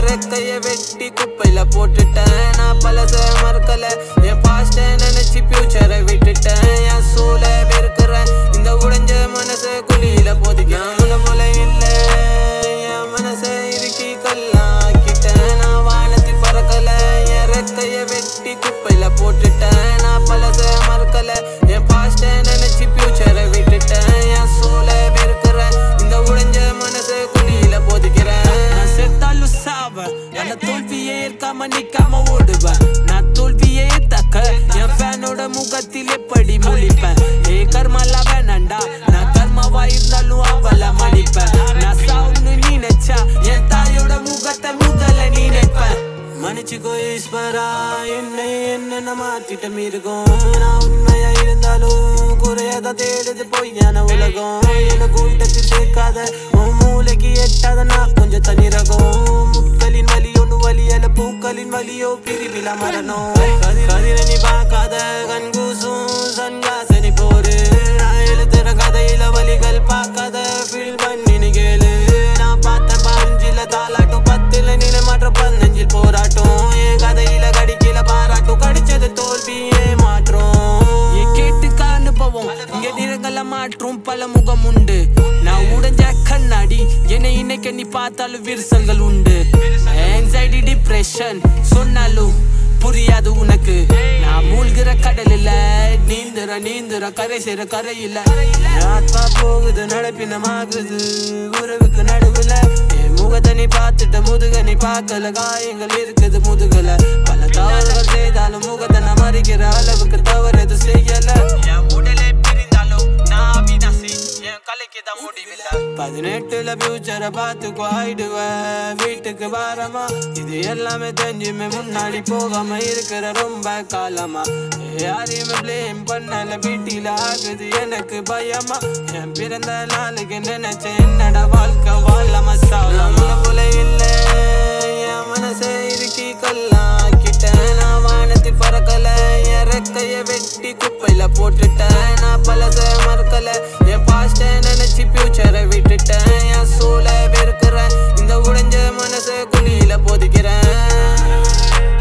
ரெக்கைய வெட்டி குப்பையில போட்டுட்டேன் நான் பழச மறக்கல என் பாஸ்ட நினைச்சு ஃபியூச்சரை விட்டுட்டேன் என் சூழ வெறுக்கிறேன் இந்த உடைஞ்ச மனச குழியில போதிக்க முல முல இல்ல என் மனச இறுக்கி கல்லாக்கிட்டேன் நான் வானத்தில் பறக்கல என் ரெக்கைய வெட்டி குப்பையில போட்டுட்டேன் நான் பழச மறக்கல என் பாஸ்ட நினைச்சு ஃபியூச்சரை விட்டுட்டேன் என் சூழ வெறுக்கிறேன் இந்த உடைஞ்ச மனச குழியில போதிக்கிறேன் நான் செத்தாலும் சாவேன் ஆனா தோல்வியே ஏற்காம நிக்காம ஓடுவேன் நான் தோல்வியே தக்க என் ஃபேனோட முகத்தில் எப்படி முழிப்பேன் ஏ கர்மாலா வேணாண்டா நான் கர்மாவா இருந்தாலும் அவள மன்னிப்பேன் நான் சாவுன்னு நினைச்சா என் தாயோட முகத்தை முதல்ல நினைப்பேன் மன்னிச்சுக்கோ ஈஸ்வரா என்னை என்ன மாத்திட்ட மீருக்கும் நான் உண்மையா இருந்தாலும் குறையாத தேடுது பொய்யான உலகம் என்ன கூட்டத்தில் சேர்க்காத உன் மூளைக்கு எட்டாத நான் கொஞ்சம் தனிரகம் முட்களின் வலி ஒன்று வலியல பூக்களின் வலியோ பிரிவில மரணம் கதிர் கதிரை நீ பார்க்காத கண்கூசும் சன்காசனி போரு நான் எழுதுற கதையில வலிகள் பார்க்காத ஃபீல் பண்ணி நீ கேளு நான் பார்த்த பஞ்சில தாலாட்டும் பத்துல நிலை மாற்ற பதினஞ்சில் போராட்டம் என் கதையில கடிக்கல பாராட்டும் கடிச்சது தோல்வியே மாற்றம் என் கேட்டுக்க அனுபவம் இங்க நிறங்கள மாற்றும் பல முகம் உண்டு நான் உடைஞ்ச கண்ணாடி என்னை இன்னைக்கு நீ பார்த்தாலும் விரிசல்கள் உண்டு ஆன்சைட்டி டிப்ரெஷன் சொன்னாலும் புரியாது உனக்கு நான் மூழ்கிற கடலில் நீந்துற நீந்துற கரை சேர கரையில ஆத்மா போகுது நடப்பினமாகுது உறவுக்கு நடுவுல என் முகத்தை நீ பார்த்துட்ட முதுக நீ பார்க்கல காயங்கள் இருக்குது முதுகல பல தவறுகள் செய்தாலும் முகத்தை நான் மறிக்கிற அளவுக்கு தவறு எதுவும் செய்யல என் உடலே பிரிந்தாலும் நான் அவினாசி என் கலைக்கு தான் முடிவில்லை பதினெட்டுல ஃபியூச்சரை பார்த்து ஆயிடுவேன் வீட்டுக்கு வாரமா இது எல்லாமே தெரிஞ்சுமே முன்னாடி போகாம இருக்கிற ரொம்ப காலமா யாரையுமே ப்ளேம் பண்ணல வீட்டில ஆகுது எனக்கு பயமா என் பிறந்த நாளுக்கு நினைச்சேன் என்னடா வாழ்க்கை வாழாம சாவலாமா நம்மள போல இல்ல என் மனச இறுக்கி கல்லாக்கிட்டேன் நான் வானத்தில் பறக்கல என் ரெக்கைய வெட்டி குப்பையில போட்டுட்டேன் நான் பழச மறக்கல என் பாஸ்ட நினைச்சு ஃபியூச்சரை விட்டுட்டேன் என் சூழ வெறுக்கிறேன் இந்த உடைஞ்ச மனச குழியில போதிக்கிறேன்